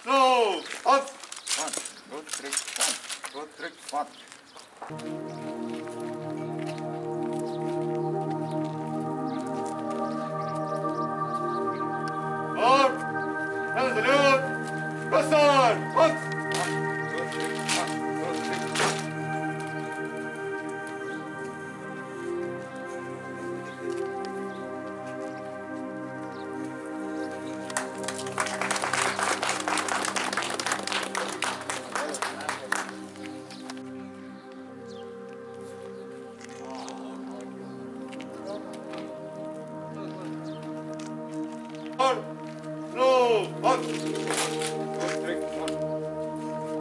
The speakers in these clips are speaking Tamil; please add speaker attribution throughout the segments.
Speaker 1: No! Up! One, two, three, one, two, three, one. Out! And salute! Bastard! Up! One, two, three, one, two, three. One, no, one, two, three, one.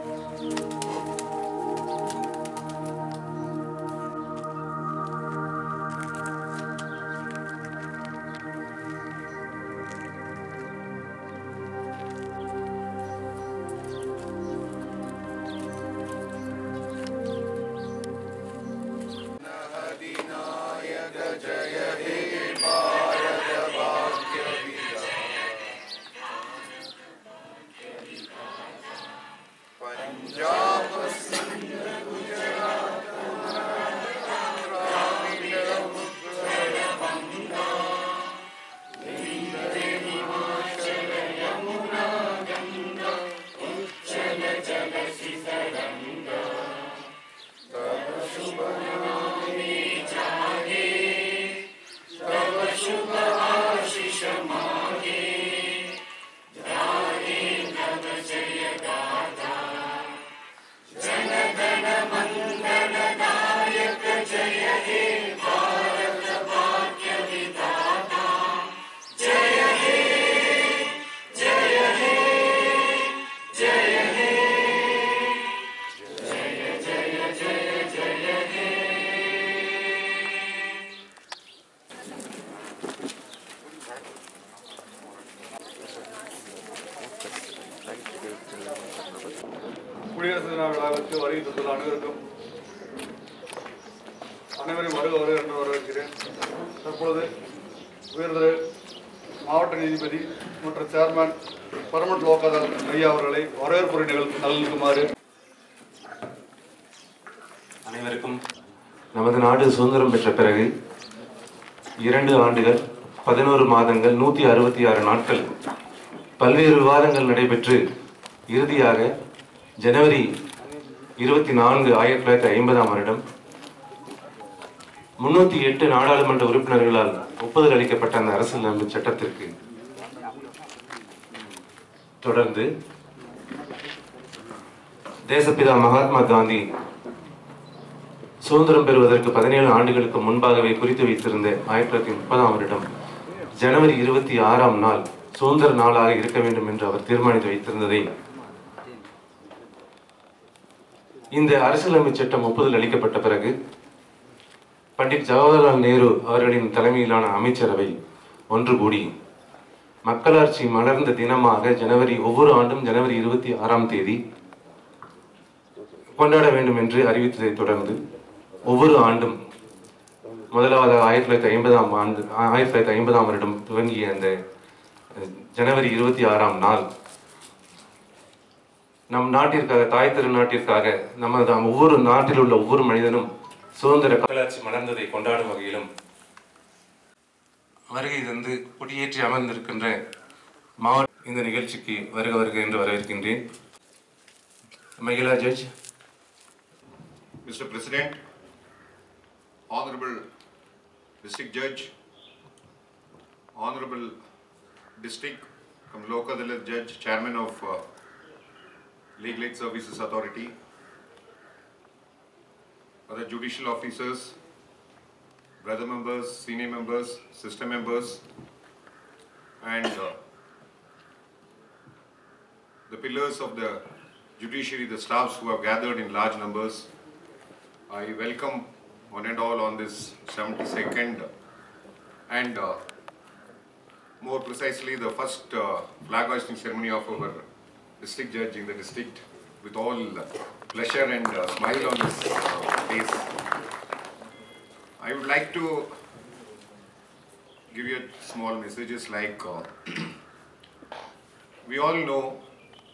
Speaker 2: குடியரசு தின விழாவிற்கு வருகை தந்துள்ள அனைவருக்கும் அனைவரையும் வருக வருக என்று வரவேற்கிறேன் தற்பொழுது உயர்திரு மாவட்ட நீதிபதி மற்றும் சேர்மன் பரமட் லோகாதார் ஐயா அவர்களை வரவேற்புரை நிகழ் நல்குமாறு
Speaker 3: அனைவருக்கும் நமது நாடு சுதந்திரம் பெற்ற பிறகு இரண்டு ஆண்டுகள் பதினோரு மாதங்கள் நூற்றி அறுபத்தி ஆறு நாட்கள் பல்வேறு விவாதங்கள் நடைபெற்று இறுதியாக ஜனவரி இருபத்தி நான்கு ஆயிரத்தி தொள்ளாயிரத்தி ஐம்பதாம் வருடம் முன்னூத்தி எட்டு நாடாளுமன்ற உறுப்பினர்களால் ஒப்புதல் அளிக்கப்பட்ட அந்த அரசியலமைப்பு சட்டத்திற்கு தொடர்ந்து தேசப்பிதா மகாத்மா காந்தி சுதந்திரம் பெறுவதற்கு பதினேழு ஆண்டுகளுக்கு முன்பாகவே குறித்து வைத்திருந்த ஆயிரத்தி தொள்ளாயிரத்தி முப்பதாம் வருடம் ஜனவரி இருபத்தி ஆறாம் நாள் சுதந்திர நாளாக இருக்க வேண்டும் என்று அவர் தீர்மானித்து வைத்திருந்ததை இந்த அரசியலமைப்பு சட்டம் ஒப்புதல் அளிக்கப்பட்ட பிறகு பண்டிட் ஜவஹர்லால் நேரு அவர்களின் தலைமையிலான அமைச்சரவை ஒன்று கூடி மக்களாட்சி மலர்ந்த தினமாக ஜனவரி ஒவ்வொரு ஆண்டும் ஜனவரி இருபத்தி ஆறாம் தேதி கொண்டாட வேண்டும் என்று அறிவித்ததைத் தொடர்ந்து ஒவ்வொரு ஆண்டும் முதலாவதாக ஆயிரத்தி தொள்ளாயிரத்தி ஐம்பதாம் ஆண்டு ஆயிரத்தி தொள்ளாயிரத்தி ஐம்பதாம் வருடம் துவங்கிய அந்த அஹ், ஜனவரி இருபத்தி ஆறாம் நாள் நம் நாட்டிற்காக தாய் திருநாட்டிற்காக நமது ஒவ்வொரு நாட்டில் உள்ள ஒவ்வொரு மனிதனும் சுதந்திர மக்களாட்சி மலர்ந்ததை கொண்டாடும் வகையிலும் வருகை தந்து கொடியேற்றி அமர்ந்திருக்கின்ற மாவட்ட இந்த நிகழ்ச்சிக்கு வருக வருக என்று வரவேற்கின்றேன் மகிழா judge
Speaker 1: Mr. President, Honorable District Judge, Honorable District cum Local Dalit Judge, Chairman of uh, Legal Aid Services Authority, other judicial officers, brother members, senior members, sister members, and uh, the pillars of the judiciary, the staffs who have gathered in large numbers, I welcome one and all on this 72nd and uh, more precisely the first uh, flag hoisting ceremony of our district judge in the district with all pleasure and uh, smile on his uh, face. I would like to give you small messages like uh, we all know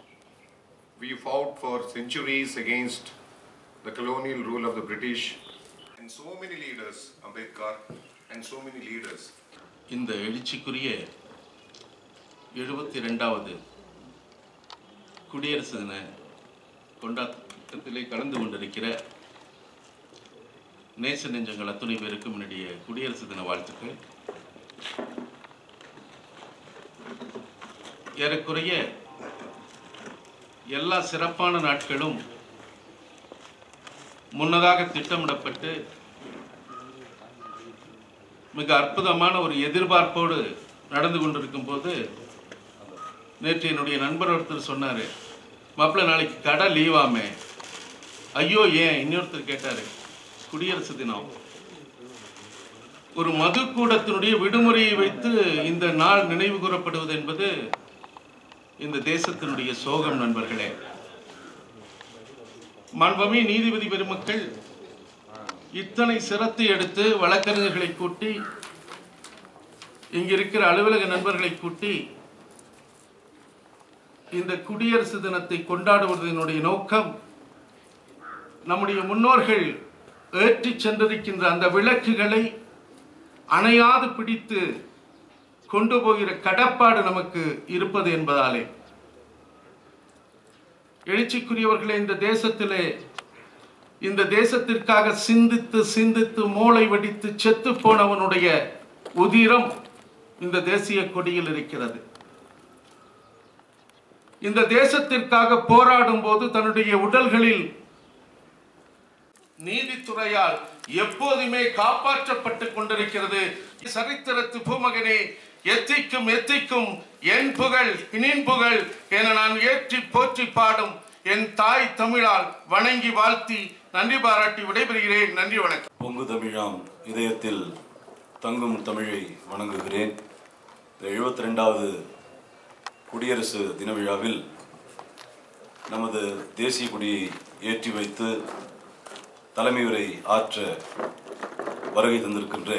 Speaker 1: We fought for centuries against the colonial rule of the British. And so many leaders, Ambedkar, and so many leaders.
Speaker 4: இந்த எழுச்சிக்குரிய எழுபத்தி ரெண்டாவது குடியரசு தின கொண்டாட்டத்திலே கலந்து கொண்டிருக்கிற நேச நெஞ்சங்கள் அத்துணை பேருக்கும் என்னுடைய குடியரசு தின வாழ்த்துக்கள் ஏறக்குறைய எல்லா சிறப்பான நாட்களும் முன்னதாக திட்டமிடப்பட்டு மிக அற்புதமான ஒரு எதிர்பார்ப்போடு நடந்து கொண்டிருக்கும் போது நேற்று என்னுடைய நண்பர் ஒருத்தர் சொன்னார் மாப்பிள்ள நாளைக்கு கடை லீவாமே ஐயோ ஏன் இன்னொருத்தர் கேட்டார் குடியரசு தினம் ஒரு மதுக்கூடத்தினுடைய விடுமுறையை வைத்து இந்த நாள் நினைவு கூறப்படுவது என்பது இந்த தேசத்தினுடைய சோகம் நண்பர்களே மாண்புமே நீதிபதி பெருமக்கள் இத்தனை சிரத்தை எடுத்து வழக்கறிஞர்களை கூட்டி இங்க இருக்கிற அலுவலக நண்பர்களை கூட்டி இந்த குடியரசு தினத்தை கொண்டாடுவதனுடைய நோக்கம் நம்முடைய முன்னோர்கள் ஏற்றிச் சென்றிருக்கின்ற அந்த விளக்குகளை அணையாது பிடித்து கொண்டு போகிற கடப்பாடு நமக்கு இருப்பது என்பதாலே எழுச்சிக்குரியவர்களே இந்த தேசத்திலே இந்த தேசத்திற்காக சிந்தித்து சிந்தித்து மூளை வெடித்து செத்து போனவனுடைய உதிரம் இந்த தேசிய கொடியில் இருக்கிறது இந்த தேசத்திற்காக போராடும் போது தன்னுடைய உடல்களில் நீதித்துறையால் எப்போதுமே காப்பாற்றப்பட்டு கொண்டிருக்கிறது சரித்திரத்து பூமகனே எத்திக்கும் எத்திக்கும் என் புகழ் இனின் புகழ் என நான் ஏற்றி போற்றி பாடும் என் தாய் தமிழால் வணங்கி வாழ்த்தி நன்றி பாராட்டி விடைபெறுகிறேன் நன்றி வணக்கம்
Speaker 5: பொங்கு தமிழாம் இதயத்தில் தங்கும் தமிழை வணங்குகிறேன் இந்த எழுபத்தி ரெண்டாவது குடியரசு தின விழாவில் நமது தேசிய கொடியை ஏற்றி வைத்து தலைமை உரை ஆற்ற வருகை தந்திருக்கின்ற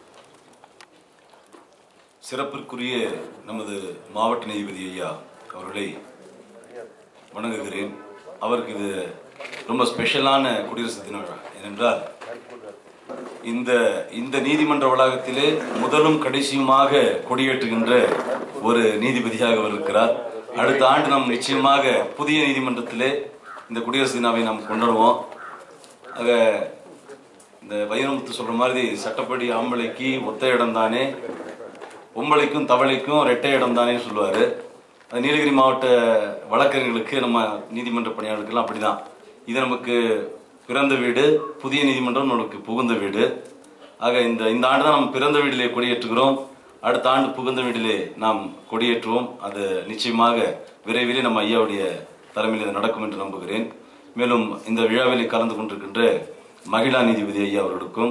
Speaker 5: சிறப்பிற்குரிய நமது மாவட்ட நீதிபதி ஐயா அவர்களை வணங்குகிறேன் அவருக்கு இது ரொம்ப ஸ்பெஷலான குடியரசு தின விழா ஏனென்றால் இந்த இந்த நீதிமன்ற வளாகத்திலே முதலும் கடைசியுமாக கொடியேற்றுகின்ற ஒரு நீதிபதியாக அவர் இருக்கிறார் அடுத்த ஆண்டு நாம் நிச்சயமாக புதிய நீதிமன்றத்திலே இந்த குடியரசு தினாவை நாம் கொண்டாடுவோம் ஆக இந்த வைரமுத்து சொல்ற மாதிரி சட்டப்படி ஆம்பளைக்கு ஒத்த இடம் தானே பொம்பளைக்கும் தவளைக்கும் ரெட்டை இடம் தானே சொல்லுவாரு அது நீலகிரி மாவட்ட வழக்கறிஞர்களுக்கு நம்ம நீதிமன்ற பணியாளர்களுக்கெல்லாம் அப்படிதான் இது நமக்கு பிறந்த வீடு புதிய நீதிமன்றம் நமக்கு புகுந்த வீடு ஆக இந்த இந்த ஆண்டு தான் நம்ம பிறந்த வீட்டிலே கொடியேற்றுகிறோம் அடுத்த ஆண்டு புகுந்த வீட்டிலே நாம் கொடியேற்றுவோம் அது நிச்சயமாக விரைவிலே நம்ம ஐயாவுடைய தலைமையில் இது நடக்கும் என்று நம்புகிறேன் மேலும் இந்த விழாவில் கலந்து கொண்டிருக்கின்ற மகிழா நீதிபதி ஐயா அவர்களுக்கும்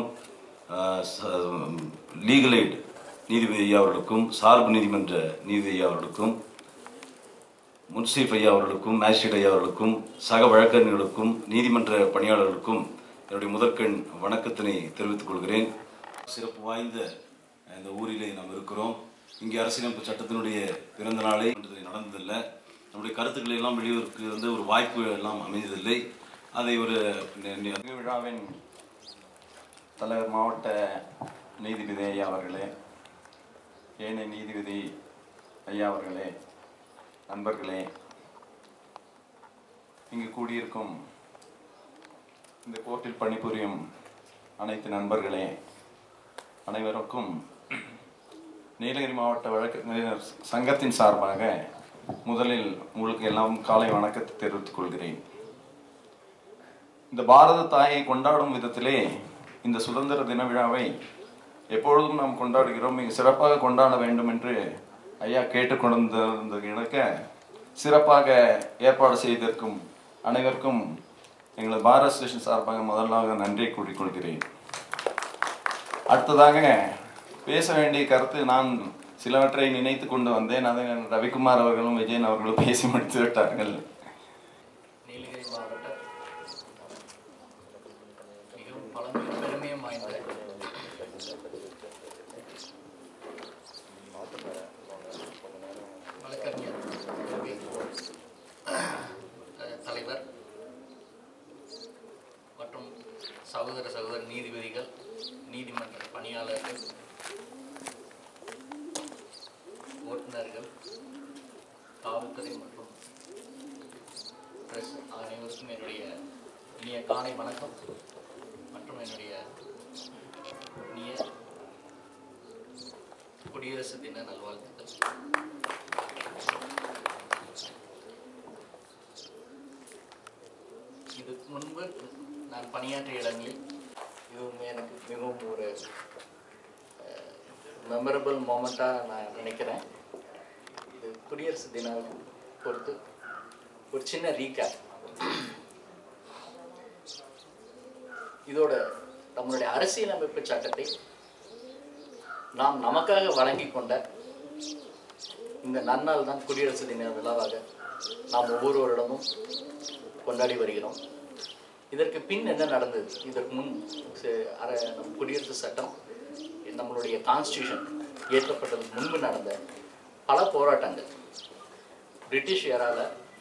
Speaker 5: லீகல் எய்ட் நீதிபதி ஐயா அவர்களுக்கும் சார்பு நீதிமன்ற நீதிபதி ஐயா அவர்களுக்கும் முன்சீப் ஐயா அவர்களுக்கும் மேஜிஸ்ட்ரேட் ஐயா அவர்களுக்கும் சக வழக்கறிஞர்களுக்கும் நீதிமன்ற பணியாளர்களுக்கும் என்னுடைய முதற்கண் வணக்கத்தினை தெரிவித்துக் கொள்கிறேன் சிறப்பு வாய்ந்த இந்த ஊரிலே நாம் இருக்கிறோம் இங்கே அரசியலமைப்பு சட்டத்தினுடைய பிறந்த நாளை இன்று நடந்ததில்லை நம்முடைய கருத்துக்களை எல்லாம் வெளியூருக்கு வந்து ஒரு வாய்ப்பு எல்லாம் அமைந்ததில்லை அதை ஒரு நி- நி-
Speaker 6: இந்த விழாவின் தலைவர் மாவட்ட நீதிபதி ஐயா அவர்களே ஏனைய நீதிபதி ஐயா அவர்களே நண்பர்களே இங்கு கூடியிருக்கும் இந்த கோர்ட்டில் பணிபுரியும் அனைத்து நண்பர்களே அனைவருக்கும் நீலகிரி மாவட்ட வழக்கறிஞர் சங்கத்தின் சார்பாக முதலில் உங்களுக்கு எல்லாம் காலை வணக்கத்தை தெரிவித்துக் கொள்கிறேன் இந்த பாரத தாயை கொண்டாடும் விதத்திலே இந்த சுதந்திர தின விழாவை எப்பொழுதும் நாம் கொண்டாடுகிறோம் மிக சிறப்பாக கொண்டாட வேண்டும் என்று ஐயா கேட்டுக்கொண்டிருந்த இணக்க சிறப்பாக ஏற்பாடு செய்திருக்கும் அனைவருக்கும் எங்களது பாரத் ஸ்டேஷன் சார்பாக முதலாக நன்றி கூறிக்கொள்கிறேன் அடுத்ததாக பேச வேண்டிய கருத்து நான் சிலவற்றை நினைத்து கொண்டு வந்தேன் அதை ரவிக்குமார் அவர்களும் விஜயன் அவர்களும் பேசி முடித்து விட்டார்கள்
Speaker 7: நீலகிரி மாவட்டம் மிகவும் பழமையும் பெருமையும் வாய்ந்த வழக்கறிஞர் ரவி. அஹ், நீதிபதிகள் நீதிமன்ற பணியாளர்கள் ஓட்டுநர்கள் காவல்துறை மற்றும் பிரஸ் அனைவருக்கும் என்னுடைய இனிய காலை வணக்கம் மற்றும் என்னுடைய இனிய குடியரசு தின நல்வாழ்த்துக்கள் இதுக்கு முன்பு நான் பணியாற்றிய இடங்களில் இது உண்மை எனக்கு மிகவும் ஒரு மெமரபிள் மூமெண்ட்டாக நான் நினைக்கிறேன் இது குடியரசு தினம் பொறுத்து ஒரு சின்ன ரீகேப் இதோட நம்மளுடைய அரசியலமைப்பு சட்டத்தை நாம் நமக்காக வழங்கி கொண்ட இந்த நன்னாள் தான் குடியரசு தின விழாவாக நாம் ஒவ்வொரு வருடமும் கொண்டாடி வருகிறோம் இதற்கு பின் என்ன நடந்தது இதற்கு முன் ச- அர- நம் குடியரசு சட்டம் நம்மளுடைய கான்ஸ்டியூஷன் இயற்றப்பட்டதுக்கு முன்பு நடந்த பல போராட்டங்கள் பிரிட்டிஷ் ஏரால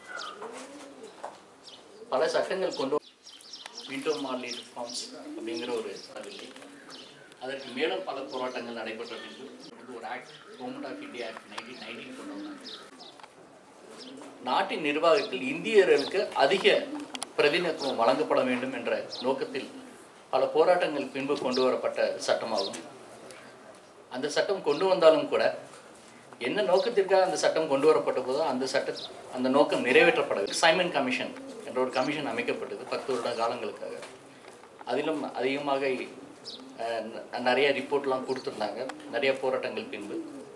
Speaker 7: பல சட்டங்கள் கொண்டு விண்டோ மார்லி ரிஃபார்ம்ஸ் அப்படிங்கிற ஒரு அதில்லை அதற்கு மேலும் பல போராட்டங்கள் நடைபெற்ற பின்பு வந்து ஒரு act government of India act nineteen nineteen கொண்டு வந்தாங்க நாட்டின் நிர்வாகத்தில் இந்தியர்களுக்கு அதிக பிரதிநிதித்துவம் வழங்கப்பட வேண்டும் என்ற நோக்கத்தில் பல போராட்டங்கள் பின்பு கொண்டு வரப்பட்ட சட்டமாகும் அந்த சட்டம் கொண்டு வந்தாலும் கூட என்ன நோக்கத்திற்காக அந்த சட்டம் கொண்டு வரப்பட்ட போதோ அந்த சட்ட அந்த நோக்கம் நிறைவேற்றப்படவில்லை சைமன் கமிஷன் என்ற ஒரு கமிஷன் அமைக்கப்பட்டது பத்து வருட காலங்களுக்காக அதிலும் அதிகமாக அஹ், ந- நிறைய ரிப்போர்ட்லாம் கொடுத்துருந்தாங்க நிறைய போராட்டங்கள் பின்பு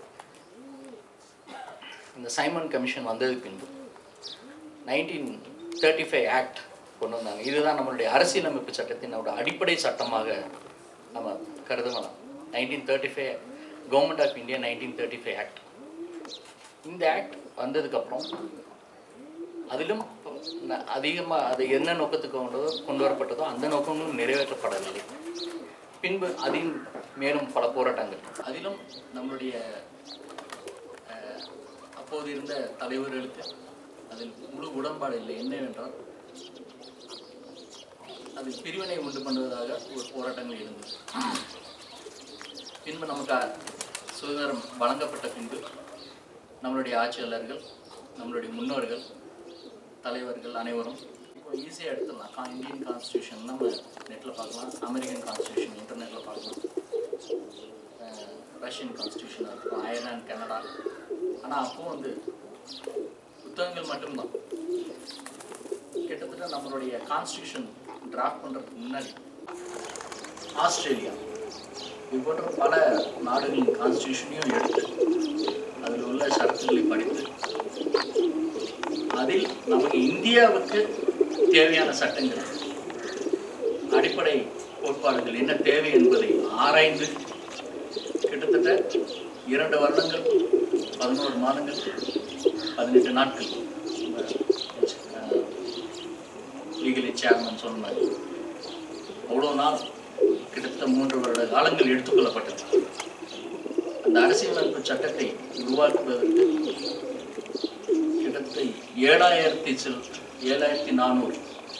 Speaker 7: இந்த சைமன் கமிஷன் வந்ததுக்கு பின்பு நைன்டீன் தேர்ட்டி ஃபைவ் ஆக்ட் கொண்டு வந்தாங்க இதுதான் நம்மளுடைய அரசியலமைப்பு சட்டத்தினோட அடிப்படை சட்டமாக நம்ம கருதலாம் nineteen thirty five government of India nineteen thirty five act இந்த ஆக்ட் வந்ததுக்கப்புறம் அதிலும் அதிகமாக அது என்ன நோக்கத்துக்கு கொண்டதோ கொண்டு வரப்பட்டதோ அந்த நோக்கங்களும் நிறைவேற்றப்படவில்லை பின்பு அதில் மேலும் பல போராட்டங்கள் அதிலும் நம்மளுடைய அஹ், அப்போது இருந்த தலைவர்களுக்கு அதில் முழு உடன்பாடு இல்லை என்னவென்றால் அதில் பிரிவினை உண்டு பண்ணுவதாக ஒரு போராட்டங்கள் இருந்தது பின்பு நமக்கு சுதந்திரம் வழங்கப்பட்ட பின்பு நம்மளுடைய ஆட்சியாளர்கள் நம்மளுடைய முன்னோர்கள் தலைவர்கள் அனைவரும் இப்போ ஈஸியாக எடுத்துடலாம் கா இந்தியன் கான்ஸ்டியூஷன் நம்ம நெட்டில் பார்க்கலாம் அமெரிக்கன் கான்ஸ்டியூஷன் இன்டர்நெட்டில் பார்க்கலாம் அஹ், ரஷ்யன் கான்ஸ்டியூஷனாக இருக்கும் அயர்லாந்து கனடா ஆனால் அப்போ வந்து புத்தகங்கள் மட்டும்தான் கிட்டத்தட்ட நம்மளுடைய கான்ஸ்டியூஷன் டிராஃப்ட் பண்ணுறதுக்கு முன்னாடி ஆஸ்திரேலியா இது போன்ற பல நாடுகளின் கான்ஸ்டியூஷனையும் எடுத்து அதில் உள்ள சரத்துகளை படித்து அதில் நமக்கு இந்தியாவுக்கு தேவையான சட்டங்கள் அடிப்படை கோட்பாடுகள் என்ன தேவை என்பதை ஆராய்ந்து கிட்டத்தட்ட இரண்டு வருடங்கள் பதினோரு மாதங்கள் பதினெட்டு நாட்கள் லீகலி சேர்மன் சொன்னாங்க அவ்வளோ நாள் கிட்டத்தட்ட மூன்று வருட காலங்கள் எடுத்துக்கொள்ளப்பட்டது அந்த அரசியலமைப்பு சட்டத்தை உருவாக்குவதற்கு கிட்டத்தட்ட ஏழாயிரத்தி சில் ஏழாயிரத்தி நானூறு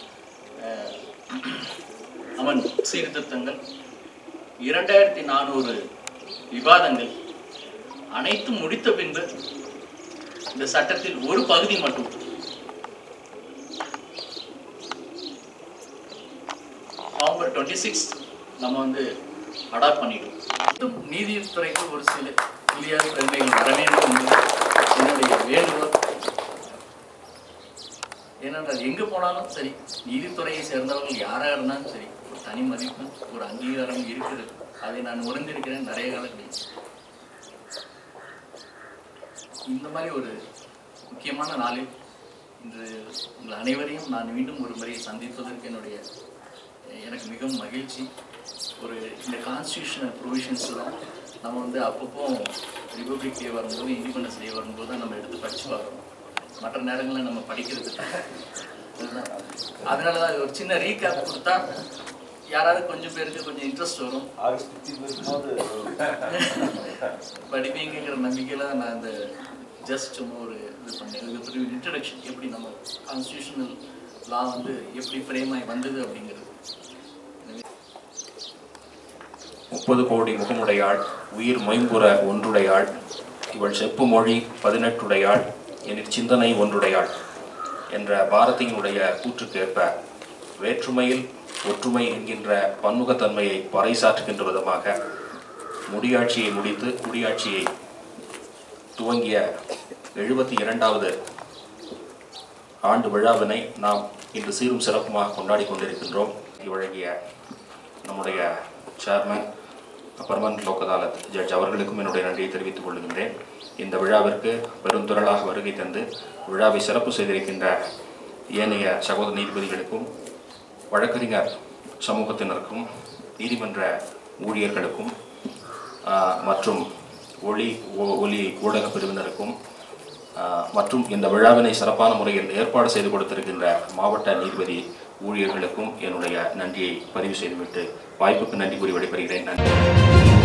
Speaker 7: அவன் சீர்திருத்தங்கள் இரண்டாயிரத்தி நானூறு விவாதங்கள் அனைத்தும் முடித்த பின்பு இந்த சட்டத்தில் ஒரு பகுதி மட்டும் நவம்பர் டுவெண்ட்டி சிக்ஸ் நம்ம வந்து அடாப்ட் பண்ணிட்டோம் மீண்டும் நீதித்துறைக்கு ஒரு சில புதிய பெருமைகள் வர வேண்டும் என்று என்னுடைய வேண்டுகோள் ஏனென்றால் எங்கே போனாலும் சரி நீதித்துறையை சேர்ந்தவர்கள் யாராக இருந்தாலும் சரி ஒரு தனி மதிப்பு ஒரு அங்கீகாரம் இருக்குது அதை நான் உணர்ந்திருக்கிறேன் நிறைய காலங்களில் இந்த மாதிரி ஒரு முக்கியமான நாளில் இன்று உங்கள் அனைவரையும் நான் மீண்டும் ஒரு முறை சந்திப்பதற்கு என்னுடைய எனக்கு மிகவும் மகிழ்ச்சி ஒரு இந்த கான்ஸ்டியூஷனல் ப்ரொவிஷன்ஸ்லாம் நம்ம வந்து அப்பப்போ ரிபப்ளிக் டே வரும்போது இண்டிபெண்டன்ஸ் டே வரும்போது தான் நம்ம எடுத்து படிச்சு பார்க்குறோம் மற்ற நேரங்களில் நம்ம படிக்கிறது இல்ல. அதுதான் அதனால தான் ஒரு சின்ன ரீகேப் கொடுத்தா யாராவது கொஞ்சம் பேருக்கு கொஞ்சம் இன்ட்ரெஸ்ட் வரும் படிப்பீங்கிற நம்பிக்கையில் தான் நான் இந்த ஜஸ்ட் சும்மா ஒரு இது பண்ணேன் இது ஒரு இன்ட்ரடக்ஷன் எப்படி நம்ம கான்ஸ்டியூஷனல் லா வந்து எப்படி ஃப்ரேம் ஆகி வந்தது அப்படிங்கிறது எனவே
Speaker 8: முப்பது கோடி முகமுடையாள் உயிர் மொயம்புற ஒன்றுடையாள் இவள் செப்பு மொழி பதினெட்டுடையாள் எனிற் சிந்தனை ஒன்றுடையாள் என்ற பாரதியினுடைய கூற்றுக்கு ஏற்ப வேற்றுமையில் ஒற்றுமை என்கின்ற பன்முகத்தன்மையை பறைசாற்றுகின்ற விதமாக முடியாட்சியை முடித்து குடியாட்சியை துவங்கிய எழுபத்தி இரண்டாவது ஆண்டு விழாவினை நாம் இன்று சீரும் சிறப்புமாக கொண்டாடி கொண்டிருக்கின்றோம் வழங்கிய நம்முடைய chairman permanent Lok Adalat judge அவர்களுக்கும் என்னுடைய நன்றியை தெரிவித்துக் கொள்கின்றேன் இந்த விழாவிற்கு பெருந்திரளாக வருகை தந்து விழாவை சிறப்பு செய்திருக்கின்ற ஏனைய சகோதர நீதிபதிகளுக்கும் வழக்கறிஞர் சமூகத்தினருக்கும் நீதிமன்ற ஊழியர்களுக்கும் ஆஹ், மற்றும் ஒளி ஒ- ஒலி ஊடக பிரிவினருக்கும் ஆஹ், மற்றும் இந்த விழாவினை சிறப்பான முறையில் ஏற்பாடு செய்து கொடுத்திருக்கின்ற மாவட்ட நீதிபதி ஊழியர்களுக்கும் என்னுடைய நன்றியை பதிவு செய்துவிட்டு வாய்ப்புக்கு நன்றி கூறி விடைபெறுகிறேன் நன்றி